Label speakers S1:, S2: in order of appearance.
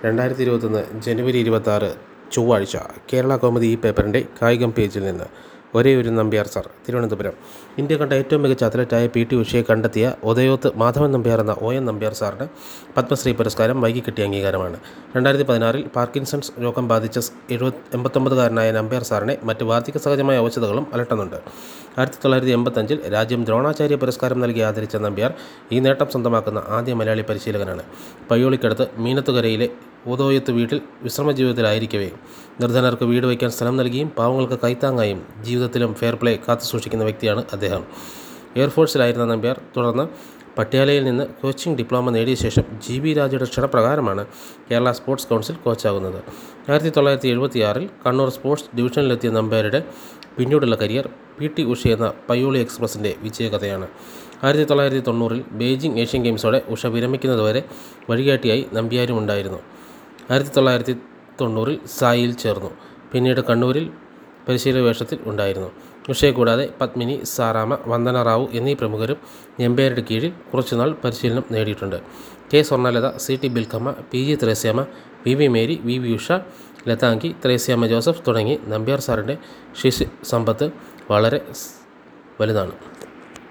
S1: രണ്ടായിരത്തി ഇരുപത്തൊന്ന് ജനുവരി ഇരുപത്താറ് ചൊവ്വാഴ്ച കേരള കോമഡി ഈ പേപ്പറിൻ്റെ കായികം പേജിൽ നിന്ന് ഒരേ ഒരു നമ്പ്യാർ സാർ തിരുവനന്തപുരം ഇന്ത്യ കണ്ട ഏറ്റവും മികച്ച അത്ലറ്റായ പി ടി ഉഷയെ കണ്ടെത്തിയ ഉദയോത്ത് മാധവൻ നമ്പ്യാർ എന്ന ഒ എൻ നമ്പ്യാർ സാറിന് പത്മശ്രീ പുരസ്കാരം വൈകി കിട്ടിയ അംഗീകാരമാണ് രണ്ടായിരത്തി പതിനാറിൽ പാർക്കിൻസൺസ് രോഗം ബാധിച്ച എഴുപത് എൺപത്തൊമ്പതുകാരനായ നമ്പ്യാർ സാറിനെ മറ്റ് വാർദ്ധക്യ സഹജമായ അവശതകളും അലട്ടുന്നുണ്ട് ആയിരത്തി തൊള്ളായിരത്തി എൺപത്തഞ്ചിൽ രാജ്യം ദ്രോണാചാര്യ പുരസ്കാരം നൽകി ആദരിച്ച നമ്പ്യാർ ഈ നേട്ടം സ്വന്തമാക്കുന്ന ആദ്യ മലയാളി പരിശീലകനാണ് പയ്യോളിക്കടുത്ത് മീനത്തുകരയിലെ ഉദോയത്ത് വീട്ടിൽ വിശ്രമ ജീവിതത്തിലായിരിക്കവേ നിർധനർക്ക് വീട് വയ്ക്കാൻ സ്ഥലം നൽകിയും പാവങ്ങൾക്ക് കൈത്താങ്ങായും ജീവിതത്തിലും ഫെയർ പ്ലേ കാത്തു സൂക്ഷിക്കുന്ന വ്യക്തിയാണ് അദ്ദേഹം എയർഫോഴ്സിലായിരുന്ന നമ്പ്യാർ തുടർന്ന് പട്യാലയിൽ നിന്ന് കോച്ചിംഗ് ഡിപ്ലോമ നേടിയ ശേഷം ജി ബി രാജയുടെ ക്ഷണപ്രകാരമാണ് കേരള സ്പോർട്സ് കൗൺസിൽ കോച്ചാകുന്നത് ആയിരത്തി തൊള്ളായിരത്തി എഴുപത്തിയാറിൽ കണ്ണൂർ സ്പോർട്സ് ഡിവിഷനിലെത്തിയ നമ്പ്യാരുടെ പിന്നീടുള്ള കരിയർ പി ടി ഉഷ എന്ന പയ്യോളി എക്സ്പ്രസിൻ്റെ വിജയകഥയാണ് ആയിരത്തി തൊള്ളായിരത്തി തൊണ്ണൂറിൽ ബെയ്ജിംഗ് ഏഷ്യൻ ഗെയിംസോടെ ഉഷ വിരമിക്കുന്നതുവരെ വഴികാട്ടിയായി നമ്പ്യാരും ഉണ്ടായിരുന്നു ആയിരത്തി തൊള്ളായിരത്തി തൊണ്ണൂറിൽ സായിയിൽ ചേർന്നു പിന്നീട് കണ്ണൂരിൽ പരിശീലക വേഷത്തിൽ ഉണ്ടായിരുന്നു ഉഷയെ കൂടാതെ പത്മിനി സാറാമ വന്ദന റാവു എന്നീ പ്രമുഖരും എംപയറുടെ കീഴിൽ കുറച്ചുനാൾ പരിശീലനം നേടിയിട്ടുണ്ട് K Swarnalatha C T Bilkamma P G Thresiamma V V Mary V V Usha Lathangi Thresiamma Joseph തുടങ്ങി നമ്പ്യാർ സാറിൻ്റെ ശിശു സമ്പത്ത് വളരെ സ് വലുതാണ്